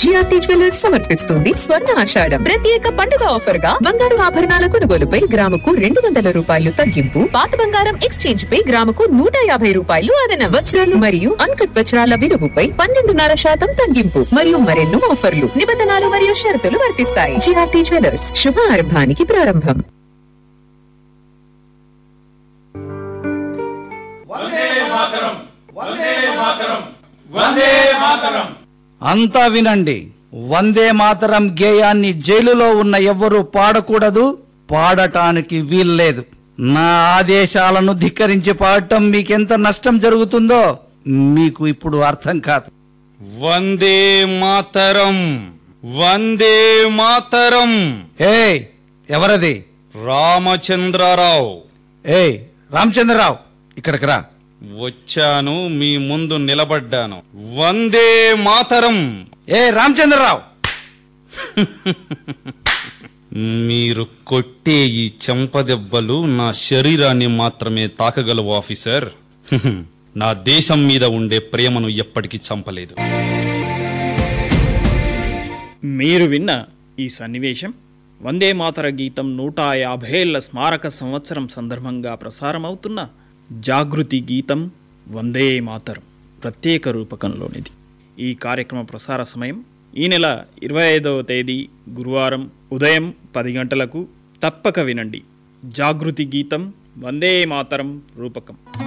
GRT jewellers సమర్పిస్తుంది స్వర్ణ ఆషాఢం ప్రత్యేక పండుగ ఆఫర్ గా బంగారు ఆభరణాల కొనుగోలుపై గ్రాముకు రెండు వందల రూపాయలు తగ్గింపు పాత బంగారం ఎక్స్చేంజ్ పై గ్రాముకు నూట యాభై రూపాయలు అదన వజ్రాలు మరియు అన్కట్ వజ్రాల విలువపై పన్నెండున్నర శాతం తగ్గింపు మరియు మరెన్నో ఆఫర్లు నిబంధనలు మరియు షరతులు వర్తిస్తాయి జిఆర్టీ జ్యువెలర్స్ శుభారంభానికి ప్రారంభం అంతా వినండి వందే మాతరం గేయాన్ని జైలులో ఉన్న ఎవ్వరూ పాడకూడదు పాడటానికి వీల్లేదు నా ఆదేశాలను ధిక్కరించి పాడటం మీకెంత నష్టం జరుగుతుందో మీకు ఇప్పుడు అర్థం కాదు వందే మాతరం వందే మాతరం ఏ ఎవరది రామచంద్రరావు ఏ రామచంద్రరావు ఇక్కడికి రా వచ్చాను మీ ముందు నిలబడ్డాను వందే మాతరం ఏ రామచంద్రరావు మీరు కొట్టే ఈ చెంపదెబ్బలు నా శరీరాన్ని మాత్రమే తాకగలవు ఆఫీసర్ నా దేశం మీద ఉండే ప్రేమను ఎప్పటికీ చంపలేదు మీరు విన్న ఈ సన్నివేశం వందే మాతర గీతం నూట యాభైళ్ల స్మారక సంవత్సరం సందర్భంగా ప్రసారమవుతున్న జాగృతి గీతం వందే మాతరం ప్రత్యేక రూపకంలోనిది ఈ కార్యక్రమ ప్రసార సమయం ఈ నెల ఇరవై ఐదవ తేదీ గురువారం ఉదయం పది గంటలకు తప్పక వినండి జాగృతి గీతం వందే మాతరం రూపకం